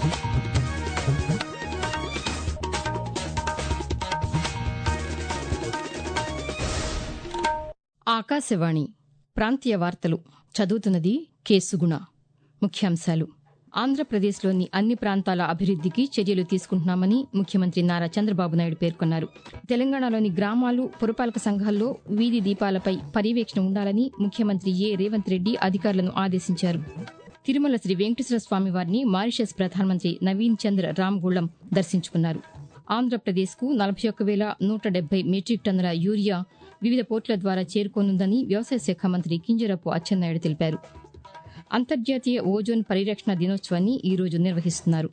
ఆకాశవాణి ప్రాంతీయ వార్తలు చదువుతున్నది కె సుగుణ ముఖ్యాంశాలు ఆంధ్రప్రదేశ్లోని అన్ని ప్రాంతాల అభివృద్దికి చర్యలు తీసుకుంటున్నామని ముఖ్యమంత్రి నారా చంద్రబాబు నాయుడు పేర్కొన్నారు తెలంగాణలోని గ్రామాలు పురపాలక సంఘాల్లో వీధి దీపాలపై పర్యవేక్షణ ఉండాలని ముఖ్యమంత్రి ఏ రేవంత్ రెడ్డి అధికారులను ఆదేశించారు తిరుమల శ్రీ వెంకటేశ్వర స్వామి వారిని మారిషస్ ప్రధానమంత్రి నవీన్ చంద్ర రామ్గూళం దర్శించుకున్నారు ఆంధ్రప్రదేశ్కు నలభై ఒక్క వేల నూట డెబ్బై మెట్రిక్ టన్నుల యూరియా వివిధ పోర్టుల ద్వారా చేరుకోనుందని వ్యవసాయ శాఖ మంత్రి కింజరపు అచ్చెన్నాయుడు తెలిపారు అంతర్జాతీయ ఓజోన్ పరిరక్షణ దినోత్సవాన్ని ఈ రోజు నిర్వహిస్తున్నారు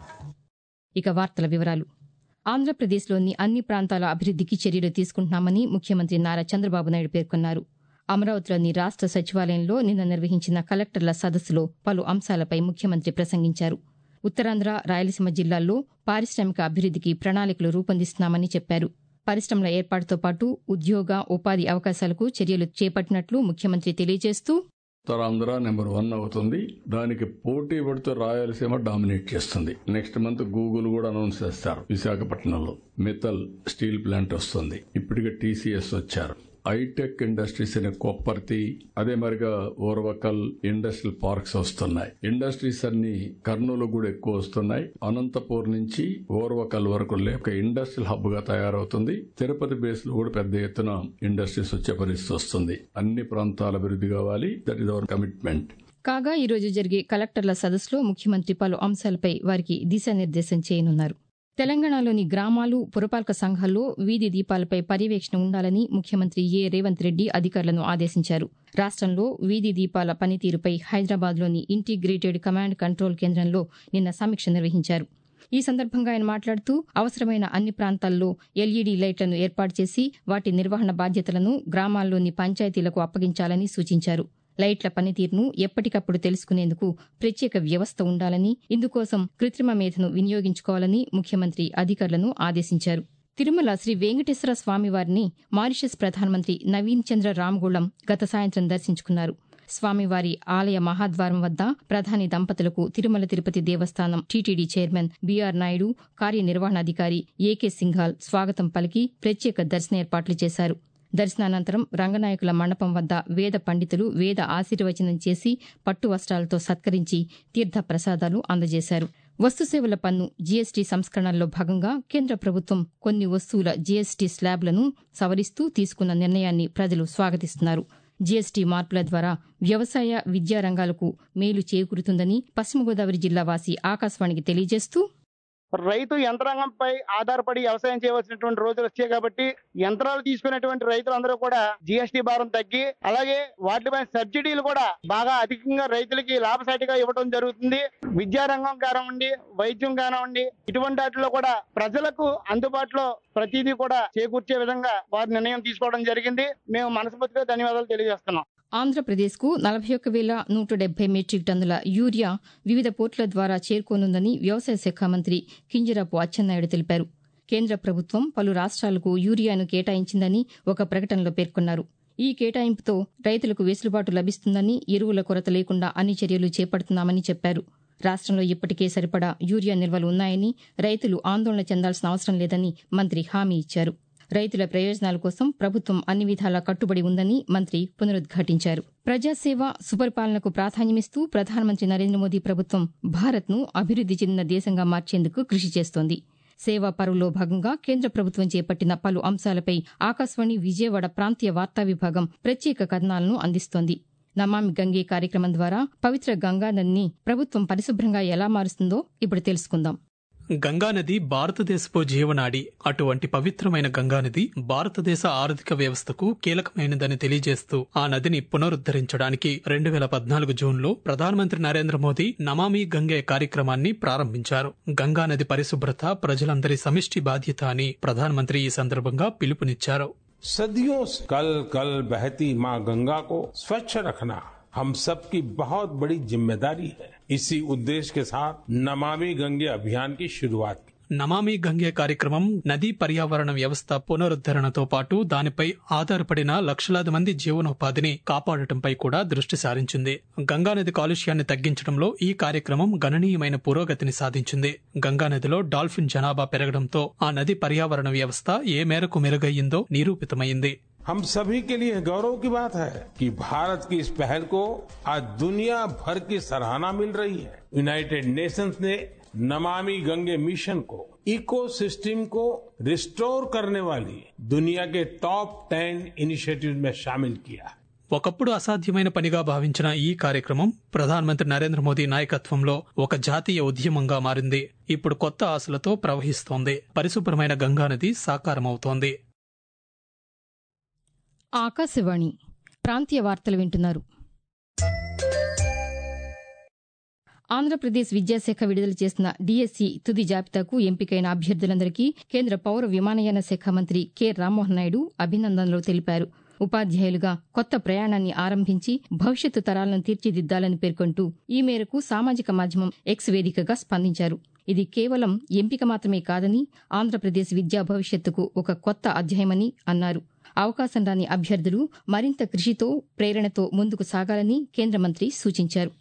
ఇక వార్తల వివరాలు ఆంధ్రప్రదేశ్లోని అన్ని ప్రాంతాల అభివృద్దికి చర్యలు తీసుకుంటున్నామని ముఖ్యమంత్రి నారా చంద్రబాబు నాయుడు పేర్కొన్నారు అమరావతిలోని రాష్ట సచివాలయంలో నిన్న నిర్వహించిన కలెక్టర్ల సదస్సులో పలు అంశాలపై ముఖ్యమంత్రి ప్రసంగించారు ఉత్తరాంధ్ర రాయలసీమ జిల్లాల్లో పారిశ్రామిక అభివృద్దికి ప్రణాళికలు రూపొందిస్తున్నామని చెప్పారు పరిశ్రమల ఏర్పాటుతో పాటు ఉద్యోగ ఉపాధి అవకాశాలకు చర్యలు చేపట్టినట్లు ముఖ్యమంత్రి తెలియజేస్తూ ఉత్తరాంధ్ర నెంబర్ వన్ అవుతుంది దానికి పోటీ పడుతూ రాయలసీమ డామినేట్ చేస్తుంది నెక్స్ట్ మంత్ గూగుల్ కూడా అనౌన్స్ చేస్తారు విశాఖపట్నంలో మిత్తల్ స్టీల్ ప్లాంట్ వస్తుంది ఇప్పటికే టీసీఎస్ వచ్చారు హైటెక్ ఇండస్ట్రీస్ అనే కొప్పర్తి అదే మరిగా ఓర్వకల్ ఇండస్ట్రియల్ పార్క్స్ వస్తున్నాయి ఇండస్ట్రీస్ అన్ని కర్నూలు కూడా ఎక్కువ వస్తున్నాయి అనంతపూర్ నుంచి ఓర్వకల్ వరకు లేక ఇండస్ట్రియల్ హబ్ గా తయారవుతుంది తిరుపతి బేస్ లో కూడా పెద్ద ఎత్తున ఇండస్ట్రీస్ వచ్చే పరిస్థితి వస్తుంది అన్ని ప్రాంతాల అభివృద్ధి కావాలి దట్ ఇస్ అవర్ కమిట్మెంట్ కాగా ఈ రోజు జరిగే కలెక్టర్ల సదస్సులో ముఖ్యమంత్రి పలు అంశాలపై వారికి దిశానిర్దేశం చేయనున్నారు తెలంగాణలోని గ్రామాలు పురపాలక సంఘాల్లో వీధి దీపాలపై పర్యవేక్షణ ఉండాలని ముఖ్యమంత్రి ఏ రేవంత్ రెడ్డి అధికారులను ఆదేశించారు రాష్టంలో వీధి దీపాల పనితీరుపై హైదరాబాద్లోని ఇంటిగ్రేటెడ్ కమాండ్ కంట్రోల్ కేంద్రంలో నిన్న సమీక్ష నిర్వహించారు ఈ సందర్భంగా ఆయన మాట్లాడుతూ అవసరమైన అన్ని ప్రాంతాల్లో ఎల్ఈడీ లైట్లను ఏర్పాటు చేసి వాటి నిర్వహణ బాధ్యతలను గ్రామాల్లోని పంచాయతీలకు అప్పగించాలని సూచించారు లైట్ల పనితీరును ఎప్పటికప్పుడు తెలుసుకునేందుకు ప్రత్యేక వ్యవస్థ ఉండాలని ఇందుకోసం కృత్రిమ మేధను వినియోగించుకోవాలని ముఖ్యమంత్రి అధికారులను ఆదేశించారు తిరుమల శ్రీ వెంకటేశ్వర స్వామివారిని మారిషస్ ప్రధానమంత్రి నవీన్ చంద్ర రామ్గూళం గత సాయంత్రం దర్శించుకున్నారు స్వామివారి ఆలయ మహాద్వారం వద్ద ప్రధాని దంపతులకు తిరుమల తిరుపతి దేవస్థానం టీటీడీ చైర్మన్ బీఆర్ నాయుడు కార్యనిర్వహణాధికారి ఏకే సింఘాల్ స్వాగతం పలికి ప్రత్యేక దర్శన ఏర్పాట్లు చేశారు దర్శనానంతరం రంగనాయకుల మండపం వద్ద వేద పండితులు వేద ఆశీర్వచనం చేసి పట్టు వస్త్రాలతో సత్కరించి తీర్థ ప్రసాదాలు అందజేశారు వస్తుసేవల పన్ను జీఎస్టీ సంస్కరణల్లో భాగంగా కేంద్ర ప్రభుత్వం కొన్ని వస్తువుల జీఎస్టీ స్లాబ్లను సవరిస్తూ తీసుకున్న నిర్ణయాన్ని ప్రజలు స్వాగతిస్తున్నారు జీఎస్టీ మార్పుల ద్వారా వ్యవసాయ విద్యా రంగాలకు మేలు చేకూరుతుందని పశ్చిమ గోదావరి జిల్లా వాసి ఆకాశవాణికి తెలియజేస్తూ రైతు యంత్రాంగంపై ఆధారపడి వ్యవసాయం చేయవలసినటువంటి రోజులు వచ్చాయి కాబట్టి యంత్రాలు తీసుకునేటువంటి రైతులందరూ కూడా జిఎస్టీ భారం తగ్గి అలాగే వాటిపై సబ్సిడీలు కూడా బాగా అధికంగా రైతులకి లాభసాటిగా ఇవ్వడం జరుగుతుంది విద్యారంగం కానివ్వండి వైద్యం కానివ్వండి ఇటువంటి వాటిలో కూడా ప్రజలకు అందుబాటులో ప్రతిదీ కూడా చేకూర్చే విధంగా వారు నిర్ణయం తీసుకోవడం జరిగింది మేము మనస్ఫూర్తిగా ధన్యవాదాలు తెలియజేస్తున్నాం ఆంధ్రప్రదేశ్కు నలభై ఒక్క వేల నూట డెబ్బై మెట్రిక్ టన్నుల యూరియా వివిధ పోర్టుల ద్వారా చేరుకోనుందని వ్యవసాయ శాఖ మంత్రి కింజరాపు అచ్చెన్నాయుడు తెలిపారు కేంద్ర ప్రభుత్వం పలు రాష్ట్రాలకు యూరియాను కేటాయించిందని ఒక ప్రకటనలో పేర్కొన్నారు ఈ కేటాయింపుతో రైతులకు వెసులుబాటు లభిస్తుందని ఎరువుల కొరత లేకుండా అన్ని చర్యలు చేపడుతున్నామని చెప్పారు రాష్టంలో ఇప్పటికే సరిపడా యూరియా నిల్వలు ఉన్నాయని రైతులు ఆందోళన చెందాల్సిన అవసరం లేదని మంత్రి హామీ ఇచ్చారు రైతుల ప్రయోజనాల కోసం ప్రభుత్వం అన్ని విధాలా కట్టుబడి ఉందని మంత్రి పునరుద్ఘాటించారు ప్రజాసేవ సుపరిపాలనకు ప్రాధాన్యమిస్తూ ప్రధానమంత్రి నరేంద్ర మోదీ ప్రభుత్వం భారత్ను అభివృద్ది చెందిన దేశంగా మార్చేందుకు కృషి చేస్తోంది సేవా పరువులో భాగంగా కేంద్ర ప్రభుత్వం చేపట్టిన పలు అంశాలపై ఆకాశవాణి విజయవాడ ప్రాంతీయ వార్తా విభాగం ప్రత్యేక కథనాలను అందిస్తోంది నమామి గంగే కార్యక్రమం ద్వారా పవిత్ర గంగానదిని ప్రభుత్వం పరిశుభ్రంగా ఎలా మారుస్తుందో ఇప్పుడు తెలుసుకుందాం గంగానది భారతదేశపు జీవనాడి అటువంటి పవిత్రమైన గంగానది భారతదేశ ఆర్థిక వ్యవస్థకు కీలకమైనదని తెలియజేస్తూ ఆ నదిని పునరుద్దరించడానికి రెండు వేల పద్నాలుగు జూన్లో ప్రధానమంత్రి నరేంద్ర మోదీ నమామి గంగే కార్యక్రమాన్ని ప్రారంభించారు గంగానది పరిశుభ్రత ప్రజలందరి సమిష్టి బాధ్యత అని ప్రధానమంత్రి ఈ సందర్భంగా పిలుపునిచ్చారు सदियों से कल कल बहती माँ गंगा को स्वच्छ रखना हम सबकी बहुत बड़ी जिम्मेदारी है इसी उद्देश्य के साथ नमामि गंगे अभियान की शुरुआत की నమామి గంగే కార్యక్రమం నదీ పర్యావరణ వ్యవస్థ పునరుద్ధరణతో పాటు దానిపై ఆధారపడిన లక్షలాది మంది జీవనోపాధిని కాపాడటంపై కూడా దృష్టి సారించింది గంగానది కాలుష్యాన్ని తగ్గించడంలో ఈ కార్యక్రమం గణనీయమైన పురోగతిని సాధించింది గంగానదిలో డాల్ఫిన్ జనాభా పెరగడంతో ఆ నది పర్యావరణ వ్యవస్థ ఏ మేరకు మెరుగయ్యిందో నిరూపితమైంది हम सभी के लिए गौरव की बात है कि भारत की इस पहल को आज दुनिया भर की सराहना मिल रही है यूनाइटेड नेशंस ने नमामि गंगे मिशन को इकोसिस्टम को रिस्टोर करने वाली दुनिया के टॉप टेन इनिशिएटिव में शामिल किया है ఒకప్పుడు అసాధ్యమైన పనిగా భావించిన ఈ కార్యక్రమం ప్రధానమంత్రి నరేంద్ర మోదీ నాయకత్వంలో ఒక జాతీయ ఉద్యమంగా మారింది ఇప్పుడు కొత్త ఆశలతో ప్రవహిస్తోంది పరిశుభ్రమైన గంగానది సాకారమవుతోంది ఆకాశవాణి ప్రాంతీయ వార్తలు వింటున్నారు ఆంధ్రప్రదేశ్ విద్యాశాఖ విడుదల చేసిన డీఎస్సీ తుది జాబితాకు ఎంపికైన అభ్యర్థులందరికీ కేంద్ర పౌర విమానయాన శాఖ మంత్రి కె రామ్మోహన్ నాయుడు అభినందనలు తెలిపారు ఉపాధ్యాయులుగా కొత్త ప్రయాణాన్ని ఆరంభించి భవిష్యత్తు తరాలను తీర్చిదిద్దాలని పేర్కొంటూ ఈ మేరకు సామాజిక మాధ్యమం ఎక్స్ వేదికగా స్పందించారు ఇది కేవలం ఎంపిక మాత్రమే కాదని ఆంధ్రప్రదేశ్ విద్యా భవిష్యత్తుకు ఒక కొత్త అధ్యాయమని అన్నారు అవకాశం రాని అభ్యర్థులు మరింత కృషితో ప్రేరణతో ముందుకు సాగాలని కేంద్ర మంత్రి సూచించారు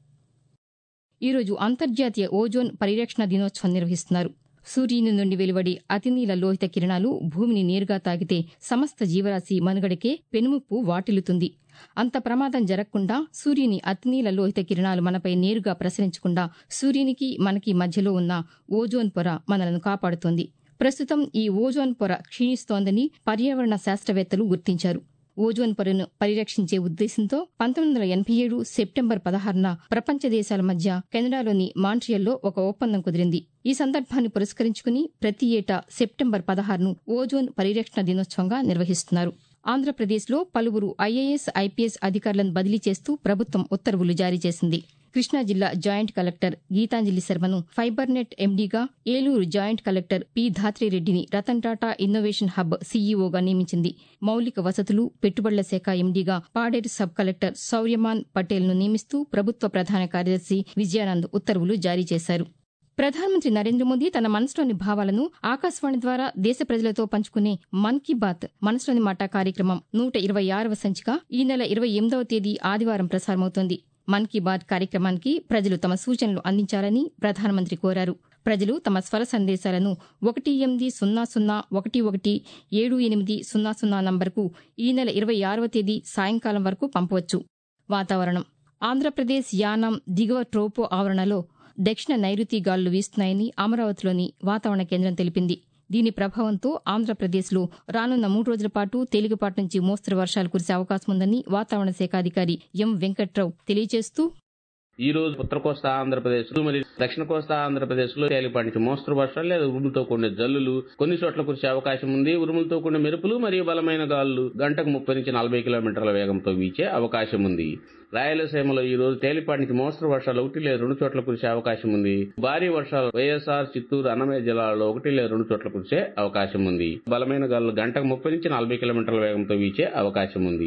ఈరోజు అంతర్జాతీయ ఓజోన్ పరిరక్షణ దినోత్సవం నిర్వహిస్తున్నారు సూర్యుని నుండి వెలువడి అతినీల లోహిత కిరణాలు భూమిని నేరుగా తాకితే సమస్త జీవరాశి మనుగడకే పెనుముప్పు వాటిల్లుతుంది అంత ప్రమాదం జరగకుండా సూర్యుని అతినీల లోహిత కిరణాలు మనపై నేరుగా ప్రసరించకుండా సూర్యునికి మనకి మధ్యలో ఉన్న ఓజోన్ పొర మనలను కాపాడుతోంది ప్రస్తుతం ఈ ఓజోన్ పొర క్షీణిస్తోందని పర్యావరణ శాస్త్రవేత్తలు గుర్తించారు ఓజోన్ పొరను పరిరక్షించే ఉద్దేశంతో పంతొమ్మిది వందల ఎనభై ఏడు సెప్టెంబర్ పదహారున ప్రపంచ దేశాల మధ్య కెనడాలోని మాంట్రియల్లో ఒక ఒప్పందం కుదిరింది ఈ సందర్భాన్ని పురస్కరించుకుని ప్రతి ఏటా సెప్టెంబర్ పదహారును ఓజోన్ పరిరక్షణ దినోత్సవంగా నిర్వహిస్తున్నారు ఆంధ్రప్రదేశ్లో పలువురు ఐఏఎస్ ఐపీఎస్ అధికారులను బదిలీ చేస్తూ ప్రభుత్వం ఉత్తర్వులు జారీ చేసింది కృష్ణా జిల్లా జాయింట్ కలెక్టర్ గీతాంజలి శర్మను ఫైబర్నెట్ ఎండీగా ఏలూరు జాయింట్ కలెక్టర్ పి ధాత్రిరెడ్డిని రతన్ టాటా ఇన్నోవేషన్ హబ్ సీఈఓగా నియమించింది మౌలిక వసతులు పెట్టుబడుల శాఖ ఎండీగా పాడేరు సబ్ కలెక్టర్ సౌర్యమాన్ పటేల్ను నియమిస్తూ ప్రభుత్వ ప్రధాన కార్యదర్శి విజయానంద్ ఉత్తర్వులు జారీ చేశారు ప్రధానమంత్రి నరేంద్ర మోదీ తన మనసులోని భావాలను ఆకాశవాణి ద్వారా దేశ ప్రజలతో పంచుకునే మన్ కీ బాత్ మనసులోని మాట కార్యక్రమం నూట ఇరవై ఆరవ సంచిక ఈ నెల ఇరవై ఎనిమిదవ తేదీ ఆదివారం ప్రసారమవుతోంది మన్ కీ బాత్ కార్యక్రమానికి ప్రజలు తమ సూచనలు అందించాలని ప్రధానమంత్రి కోరారు ప్రజలు తమ స్వర సందేశాలను ఒకటి ఎనిమిది సున్నా సున్నా ఒకటి ఒకటి ఏడు ఎనిమిది సున్నా సున్నా నంబర్కు ఈ నెల ఇరవై ఆరవ తేదీ సాయంకాలం వరకు పంపవచ్చు వాతావరణం ఆంధ్రప్రదేశ్ యానాం దిగువ ట్రోపో ఆవరణలో దక్షిణ నైరుతి గాలులు వీస్తున్నాయని అమరావతిలోని వాతావరణ కేంద్రం తెలిపింది దీని ప్రభావంతో ఆంధ్రప్రదేశ్లో రానున్న మూడు రోజుల పాటు తేలికపాటి నుంచి మోస్తరు వర్షాలు కురిసే అవకాశం ఉందని వాతావరణ శాఖ అధికారి ఎం వెంకట్రావు తెలియజేస్తూ ఈ రోజు ఉత్తర కోస్తా ఆంధ్రప్రదేశ్ మరియు దక్షిణ కోస్తా ఆంధ్రప్రదేశ్ లో తేలిపాటి నుంచి మోస్తరు వర్షాలు లేదా ఉరుములతో కూడిన జల్లులు కొన్ని చోట్ల కురిసే అవకాశం ఉంది ఉరుములతో కూడిన మెరుపులు మరియు బలమైన గాలులు గంటకు ముప్పై నుంచి నలభై కిలోమీటర్ల వేగంతో వీచే అవకాశం ఉంది రాయలసీమలో ఈ రోజు తేలిపాటి నుంచి మోస్తరు వర్షాలు ఒకటి లేదా రెండు చోట్ల కురిసే అవకాశం ఉంది భారీ వర్షాలు వైఎస్ఆర్ చిత్తూరు అన్నమయ్య జిల్లాలో ఒకటి లేదా రెండు చోట్ల కురిసే అవకాశం ఉంది బలమైన గాలులు గంటకు ముప్పై నుంచి నలభై కిలోమీటర్ల వేగంతో వీచే అవకాశం ఉంది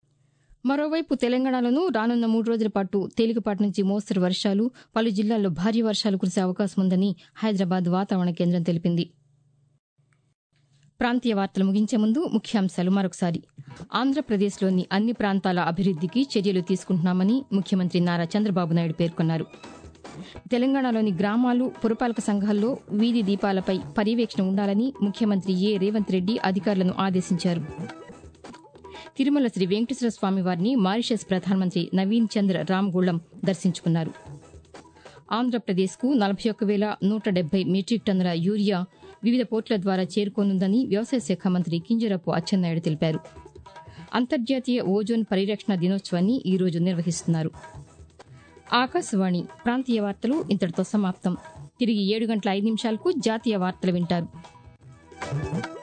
మరోవైపు తెలంగాణలోనూ రానున్న మూడు రోజుల పాటు తేలికపాటి నుంచి మోస్తరు వర్షాలు పలు జిల్లాల్లో భారీ వర్షాలు కురిసే అవకాశం ఉందని హైదరాబాద్ వాతావరణ కేంద్రం తెలిపింది ప్రాంతీయ వార్తలు ముగించే ముందు ముఖ్యాంశాలు మరొకసారి ఆంధ్రప్రదేశ్లోని అన్ని ప్రాంతాల అభివృద్దికి చర్యలు తీసుకుంటున్నామని ముఖ్యమంత్రి నారా చంద్రబాబు నాయుడు పేర్కొన్నారు తెలంగాణలోని గ్రామాలు పురపాలక సంఘాల్లో వీధి దీపాలపై పర్యవేక్షణ ఉండాలని ముఖ్యమంత్రి ఏ రేవంత్ రెడ్డి అధికారులను ఆదేశించారు తిరుమల శ్రీ వెంకటేశ్వర స్వామి వారిని మారిషస్ ప్రధానమంత్రి నవీన్ చంద్ర రామ్గూళం దర్శించుకున్నారు ఆంధ్రప్రదేశ్కు నలభై ఒక్క వేల నూట డెబ్బై మెట్రిక్ టన్నుల యూరియా వివిధ పోర్టుల ద్వారా చేరుకోనుందని వ్యవసాయ శాఖ మంత్రి కింజరపు అచ్చెన్నాయుడు తెలిపారు అంతర్జాతీయ ఓజోన్ పరిరక్షణ దినోత్సవాన్ని ఈరోజు నిర్వహిస్తున్నారు ఆకాశవాణి ప్రాంతీయ వార్తలు ఇంతటితో సమాప్తం తిరిగి ఏడు గంటల ఐదు నిమిషాలకు జాతీయ వార్తలు వింటారు